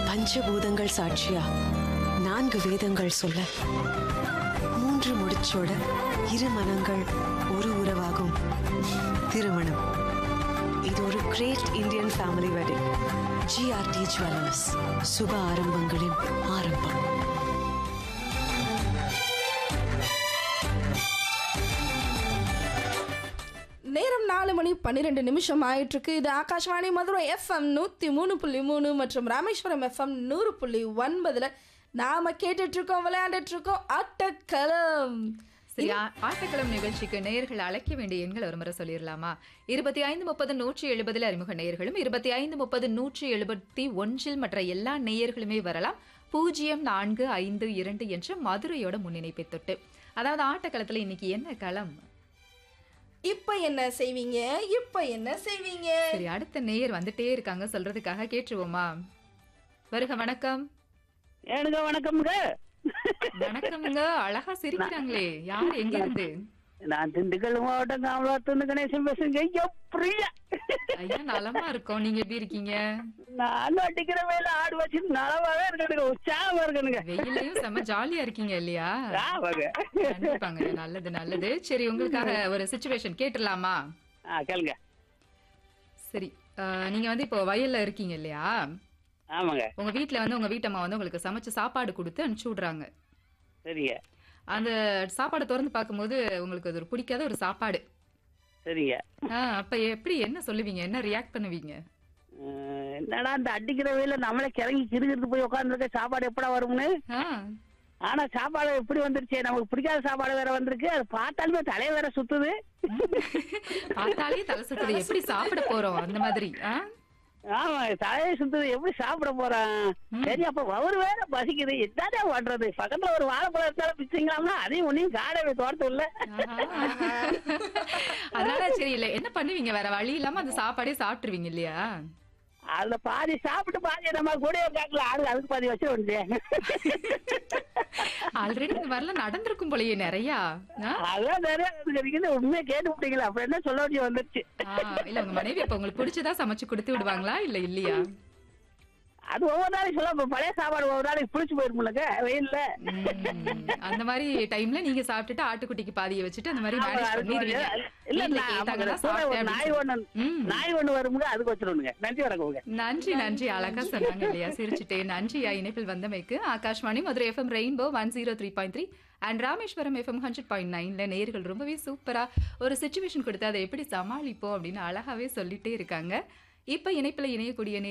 பஞ்சபூதங்கள் சாட்சியா நான்கு வேதங்கள் சொல்ல மூன்று முடிச்சோட இரு மனங்கள் ஒரு உறவாகும் திருமணம் இது ஒரு great Indian family wedding GRT jewellers சுப ஆரம்பங்களின் ஆரம்பம் நேரம் நாலு மணி பன்னிரெண்டு நிமிஷம் ஆயிட்டிருக்கு இது ஆகாஷ்வாணி மதுரை எஃப்எம் நூற்றி மூணு புள்ளி மூணு மற்றும் ராமேஸ்வரம் எஃப்எம் நூறு புள்ளி ஒன்பதில் நாம கேட்டுட்டு இருக்கோம் விளையாண்டுட்டு இருக்கோம் ஆட்டக்களம் சரி ஆ- ஆட்டக்களம் நிகழ்ச்சிக்கு நேயர்கள் அழைக்க வேண்டிய எண்கள் ஒரு முறை சொல்லிடலாமா இருபத்தி ஐந்து முப்பது நூற்றி எழுபதில் அறிமுக நேயர்களும் இருபத்தி ஐந்து முப்பது நூற்றி எழுபத்தி ஒன்றில் மற்ற எல்லா நேயர்களுமே வரலாம் பூஜ்ஜியம் நான்கு ஐந்து இரண்டு என்ற மதுரையோட முன்னிணைப்பை தொட்டு அதாவது ஆட்டக்களத்துல இன்னைக்கு என்ன களம் இப்போ என்ன செய்வீங்க இப்போ என்ன செய்வீங்க சரி அடுத்த நேயர் வந்துட்டே இருக்காங்க சொல்றதுக்காக கேட்டுருவோமா வருக வணக்கம் ஏனுங்க வணக்கம்ங்க வணக்கம்ங்க அழகா சிரிக்கிறாங்களே யார் எங்க இருந்து நான் திண்டுக்கல் மாவட்டம் காமலாத்துன்னு கணேசன் பேசுங்க ஐயோ பிரியா ஐயா நலமா இருக்கோம் நீங்க எப்படி இருக்கீங்க நான் அடிக்கிற வேலை ஆடு வச்சு நலவாவே இருக்கணுங்க உற்சாகமா இருக்கணுங்க வெயிலையும் செம்ம ஜாலியா இருக்கீங்க இல்லையா ஆமாங்க கண்டிப்பாங்க நல்லது நல்லது சரி உங்களுக்காக ஒரு சுச்சுவேஷன் கேட்டுடலாமா ஆ கேளுங்க சரி அஹ், நீங்க வந்து இப்போ வயல்ல இருக்கீங்க இல்லையா ஆமாங்க உங்க வீட்ல வந்து உங்க வீட்டம்மா வந்து உங்களுக்கு சமைச்சு சாப்பாடு கொடுத்து அனுப்பிச்சு விடுறாங்க சரிங்க அந்த சாப்பாடை திறந்து பார்க்கும்போது உங்களுக்கு அது ஒரு பிடிக்காத ஒரு சாப்பாடு சரிங்க ஆஹ், அப்ப எப்படி என்ன சொல்லுவீங்க என்ன ரியாக்ட் பண்ணுவீங்க அஹ், என்னடா இந்த அடிக்கிற வேலை நம்மளே கிறங்கி கிருகிட்டு போய் உட்காந்துருக்க சாப்பாடு எப்படா வரும்னு ஆஹ், ஆனா சாப்பாடு எப்படி வந்துருச்சு நமக்கு பிடிக்காத சாப்பாடு வேற வந்திருக்கு அது பார்த்தாலுமே தலைய வேற சுத்துது பார்த்தாலே தலை சுத்துது எப்படி சாப்பிட போறோம் அந்த மாதிரி ஆஹ்? ஆமா தலையை சுத்துது எப்படி சாப்பிட போறான் சரி அப்ப வவுறு வேற பசிக்குது என்னடா பண்றது பக்கத்துல ஒரு வாழைப்பழம் இருந்தாலும் பிச்சுங்களாம்னா அதையும் ஒன்னையும் காடவே தோட்டத்து இல்ல ஆஹா. அதனால சரி இல்ல என்ன பண்ணுவீங்க வேற வழி இல்லாம அந்த சாப்பாடே சாப்பிட்டுருவீங்க இல்லையா அதுல பாதி சாப்பிட்டு பாதி நம்ம கூட காக்கல ஆளு அதுக்கு பாதி வச்சு வந்து ஆல்ரெடி இந்த மாதிரிலாம் நடந்திருக்கும் போலயே நிறையா ஆ? அதான் நிறைய இருக்குது உண்மையை கேட்டு விட்டீங்களா அப்ப என்ன சொல்ல வேண்டிய வந்துருச்சு ஆ, இல்ல உங்க மனைவி இப்ப உங்களுக்கு பிடிச்சதா சமைச்சு கொடுத்து விடுவாங்களா இல்ல இல்லையா அது ஒவ்வொரு நாளைக்கு சொல்ல இப்ப பழைய சாப்பாடு ஒவ்வொரு நாளைக்கு புளிச்சு போயிருமுலங்க வெயில்ல ம், அந்த மாதிரி டைம்ல நீங்க சாப்பிட்டுட்டு ஆட்டுக்குட்டிக்கு பாதியை வச்சுட்டு அந்த மாதிரி ஆமா, மேனேஜ் அதுக்கு பண்ணிடுவீங்க இல்ல வீட்ல நான் கேட்டாங்கன்னா கூட ஒரு சாப்பிட்டேன் நாய் அப்படின்னு ஒண்ணு ம். நாய் ஒண்ணு வருமுங்க அதுக்கு வச்சிருவனுங்க நன்றி வணக்கம்ங்க நன்றி நன்றி அழகா சொன்னாங்க இல்லையா சிரிச்சுட்டே நன்றியா இணைப்பில் வந்தமைக்கு Akashvani Madurai FM rainbow one zero three point three and Rameswaram FM hundred point நைன்ல நேர்கள் ரொம்பவே சூப்பரா ஒரு சுச்சுவேஷன் கொடுத்து அதை எப்படி சமாளிப்போம் அப்படின்னு அழகாவே சொல்லிட்டே இருக்காங்க இப்ப இணைப்பில் இணையக்கூடிய